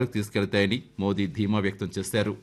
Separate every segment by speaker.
Speaker 1: తీసుకెళ్తాయని మోదీ ధీమా వ్యక్తం చేశారు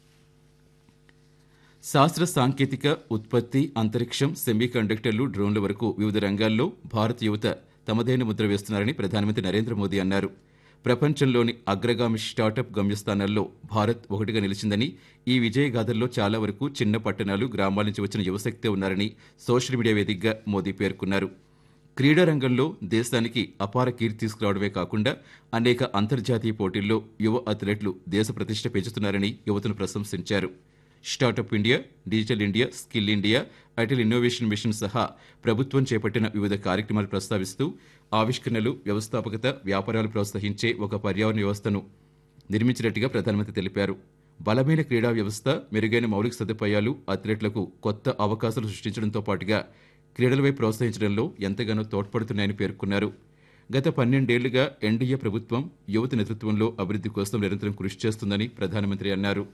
Speaker 1: శాస్త్ర సాంకేతిక ఉత్పత్తి అంతరిక్షం సెమీ కండక్టర్లు డ్రోన్ల వరకు వివిధ రంగాల్లో భారత యువత తమదైన ముద్ర వేస్తున్నారని ప్రధానమంత్రి నరేంద్ర మోదీ అన్నారు ప్రపంచంలోని అగ్రగామి స్టార్టప్ గమ్యస్థానాల్లో భారత్ ఒకటిగా నిలిచిందని ఈ విజయగాథల్లో చాలా వరకు చిన్న పట్టణాలు గ్రామాల నుంచి వచ్చిన యువశక్తే ఉన్నారని సోషల్ మీడియా వేదికగా మోదీ పేర్కొన్నారు క్రీడా రంగంలో దేశానికి అపార కీర్తి తీసుకురావడమే కాకుండా అనేక అంతర్జాతీయ పోటీల్లో యువ అథ్లెట్లు దేశ ప్రతిష్ట పెంచుతున్నారని యువతను ప్రశంసించారు startup India digital India skill India Atal innovation mission సహా ప్రభుత్వం చేపట్టిన వివిధ కార్యక్రమాలు ప్రస్తావిస్తూ ఆవిష్కరణలు వ్యవస్థాపకత వ్యాపారాలు ప్రోత్సహించే ఒక పర్యావరణ వ్యవస్థను నిర్మించినట్టుగా ప్రధానమంత్రి తెలిపారు బలమైన క్రీడా వ్యవస్థ మెరుగైన మౌలిక సదుపాయాలు అథ్లెట్లకు కొత్త అవకాశాలు సృష్టించడంతో పాటుగా క్రీడలపై ప్రోత్సహించడంలో ఎంతగానో తోడ్పడుతున్నాయని పేర్కొన్నారు గత పన్నెండేళ్లుగా ఎన్డీఏ ప్రభుత్వం యువత నేతృత్వంలో అభివృద్ధి కోసం నిరంతరం కృషి చేస్తుందని ప్రధానమంత్రి అన్నారు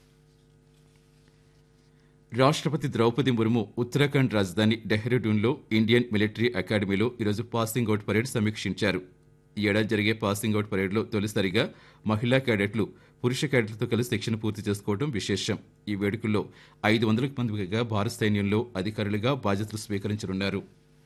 Speaker 1: రాష్ట్రపతి ద్రౌపది ముర్ము ఉత్తరాఖండ్ రాజధాని డెహ్రాడూన్లో ఇండియన్ మిలిటరీ అకాడమీలో ఈరోజు పాసింగ్ అవుట్ పరేడ్ సమీక్షించారు ఈ ఏడాది జరిగే పాసింగ్ అవుట్ పరేడ్లో తొలిసారిగా మహిళా క్యాడెట్లు పురుష క్యాడెట్లతో కలిసి శిక్షణ పూర్తి చేసుకోవడం విశేషం ఈ వేడుకల్లో ఐదు వందలకు మంది పైగా భారత సైన్యంలో అధికారులుగా బాధ్యతలు స్వీకరించనున్నారు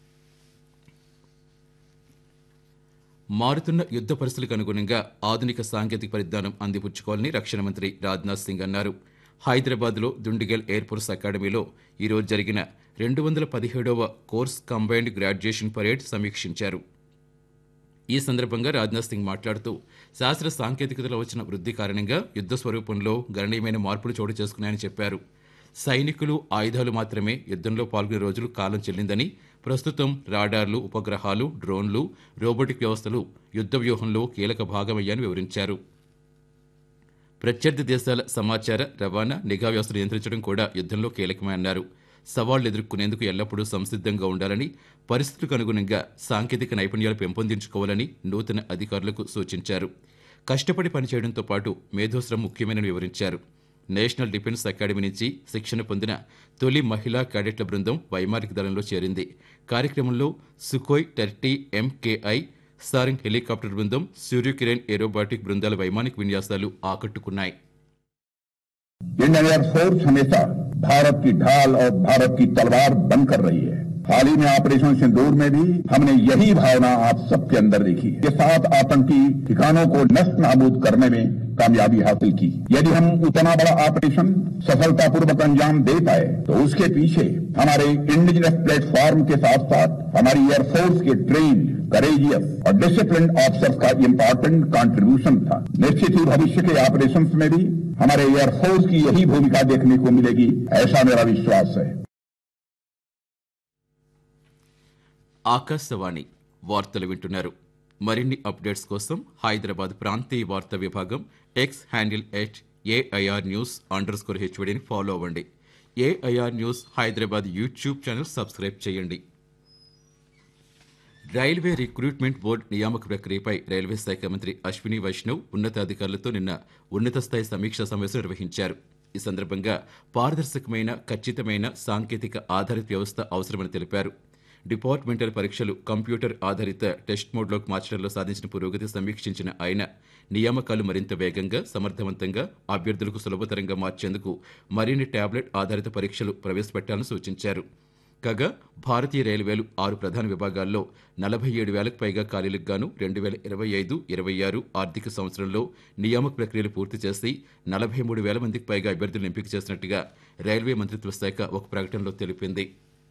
Speaker 1: మారుతున్న యుద్ధ పరిస్థితులకు అనుగుణంగా ఆధునిక సాంకేతిక పరిజ్ఞానం అందిపుచ్చుకోవాలని రక్షణ మంత్రి రాజ్నాథ్ సింగ్ అన్నారు హైదరాబాద్లో దుండిగల్ ఎయిర్ ఫోర్స్ అకాడమీలో ఈరోజు జరిగిన రెండు వందల పదిహేడవ కోర్స్ కంబైన్డ్ గ్రాడ్యుయేషన్ పరేడ్ సమీక్షించారు ఈ సందర్భంగా రాజ్నాథ్ సింగ్ మాట్లాడుతూ శాస్త్ర సాంకేతికతలో వచ్చిన వృద్ధి కారణంగా యుద్ధ స్వరూపంలో గణనీయమైన మార్పులు చోటు చేసుకున్నాయని చెప్పారు సైనికులు ఆయుధాలు మాత్రమే యుద్ధంలో పాల్గొనే రోజులు కాలం చెల్లిందని ప్రస్తుతం రాడార్లు ఉపగ్రహాలు డ్రోన్లు రోబోటిక్ వ్యవస్థలు యుద్ధ వ్యూహంలో కీలక భాగమయ్యాయని వివరించారు ప్రత్యర్థి దేశాల సమాచార రవాణా నిఘా వ్యవస్థను నియంత్రించడం కూడా యుద్ధంలో కీలకమే అన్నారు సవాళ్లు ఎదుర్కొనేందుకు ఎల్లప్పుడూ సంసిద్ధంగా ఉండాలని పరిస్థితులకు అనుగుణంగా సాంకేతిక నైపుణ్యాలు పెంపొందించుకోవాలని నూతన అధికారులకు సూచించారు కష్టపడి పనిచేయడంతో పాటు మేధోశ్రమ ముఖ్యమైనని వివరించారు నేషనల్ డిఫెన్స్ అకాడమీ నుంచి శిక్షణ పొందిన తొలి మహిళా క్యాడెట్ల బృందం వైమానిక దళంలో చేరింది కార్యక్రమంలో సుకోయ్ టర్టీ ఎంకేఐ సారింగ్ హెలికాప్టర్ బృందం సూర్యకిరణ్ ఏరోబాటిక్ బృందాల వైమానిక విన్యాసాలు ఆకట్టుకున్నాయి
Speaker 2: इंडियन एयरफोर्स हमेशा भारत की ढाल और भारत की तलवार बनकर रही है हाल ही में ऑपरेशन सिंदूर में भी हमने यही भावना आप सबके अंदर देखी है ये सात आतंकी ठिकानों को नष्ट नाबूद करने में कामयाबी हासिल की यदि हम उतना बड़ा ऑपरेशन सफलतापूर्वक अंजाम दे पाए तो उसके पीछे हमारे इंडिजिनस प्लेटफॉर्म के साथ साथ हमारी एयरफोर्स के ट्रेन करेजियस और डिसिप्लिन ऑफिसर्स का इम्पोर्टेंट कंट्रीब्यूशन था निश्चित ही भविष्य के ऑपरेशन में भी हमारे एयरफोर्स की यही भूमिका देखने को मिलेगी ऐसा मेरा विश्वास है
Speaker 1: ఆకాశవాణి వార్తలు వింటున్నారు మరిన్ని అప్డేట్స్ కోసం హైదరాబాద్ ప్రాంతీయ వార్తా విభాగం X handle at AIR news underscore స్కోర్ హెచ్వడిని ఫాలో అవ్వండి AIR news Hyderabad YouTube channel subscribe చేయండి రైల్వే రిక్రూట్మెంట్ బోర్డు నియామక ప్రక్రియపై రైల్వే శాఖ మంత్రి అశ్విని వైష్ణవ్ ఉన్నతాధికారులతో నిన్న ఉన్నత స్థాయి సమీక్షా సమావేశం నిర్వహించారు ఈ సందర్భంగా పారదర్శకమైన ఖచ్చితమైన సాంకేతిక ఆధారిత వ్యవస్థ అవసరమని తెలిపారు డిపార్ట్మెంటల్ పరీక్షలు కంప్యూటర్ ఆధారిత టెస్ట్ మోడ్లోకి మార్చడంలో సాధించిన పురోగతి సమీక్షించిన ఆయన నియామకాలు మరింత వేగంగా సమర్థవంతంగా అభ్యర్థులకు సులభతరంగా మార్చేందుకు మరిన్ని టాబ్లెట్ ఆధారిత పరీక్షలు ప్రవేశపెట్టాలని సూచించారు కాగా భారతీయ రైల్వేలు ఆరు ప్రధాన విభాగాల్లో నలభై ఏడు వేలకు పైగా ఖాళీలకు గాను రెండు వేల ఇరవై ఐదు ఇరవై ఆరు ఆర్థిక సంవత్సరంలో నియామక ప్రక్రియలు పూర్తి చేసి నలభై మూడు వేల మందికి పైగా అభ్యర్థులను ఎంపిక చేసినట్టుగా రైల్వే మంత్రిత్వ శాఖ ఒక ప్రకటనలో తెలిపింది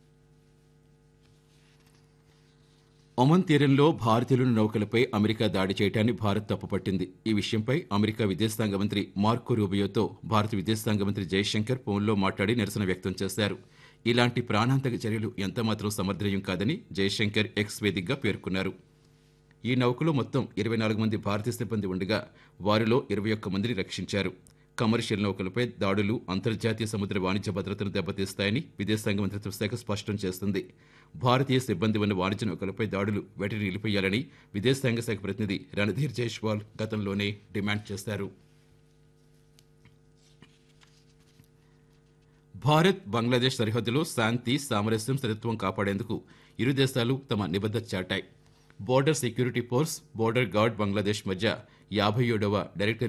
Speaker 1: ఒమన్ తీరంలో భారతీయుల నౌకలపై అమెరికా దాడి చేయడాన్ని భారత్ తప్పుపట్టింది ఈ విషయంపై అమెరికా విదేశాంగ మంత్రి మార్కో రూబియోతో భారత విదేశాంగ మంత్రి జయశంకర్ ఫోన్లో మాట్లాడి నిరసన వ్యక్తం చేశారు ఇలాంటి ప్రాణాంతక చర్యలు ఎంతమాత్రం సమర్థనీయం కాదని జయశంకర్ ఎక్స్ వేదికగా పేర్కొన్నారు ఈ నౌకలో మొత్తం ఇరవై నాలుగు మంది భారతీయ సిబ్బంది ఉండగా వారిలో ఇరవై ఒక్క మందిని రక్షించారు కమర్షియల్ నౌకలపై దాడులు అంతర్జాతీయ సముద్ర వాణిజ్య భద్రతను దెబ్బతీస్తాయని విదేశాంగ మంత్రిత్వ శాఖ స్పష్టం చేస్తుంది భారతీయ సిబ్బంది ఉన్న వాణిజ్య నౌకలపై దాడులు వెంటనే నిలిపేయాలని విదేశాంగ శాఖ ప్రతినిధి రణధీర్ జైష్వాల్ గతంలోనే డిమాండ్ చేశారు భారత్ బంగ్లాదేశ్ సరిహద్దులో శాంతి సామరస్యం స్థిరత్వం కాపాడేందుకు ఇరు దేశాలు తమ నిబద్ధత చాటాయి border security force border guard Bangladesh మధ్య యాభై ఏడవ డైరెక్టర్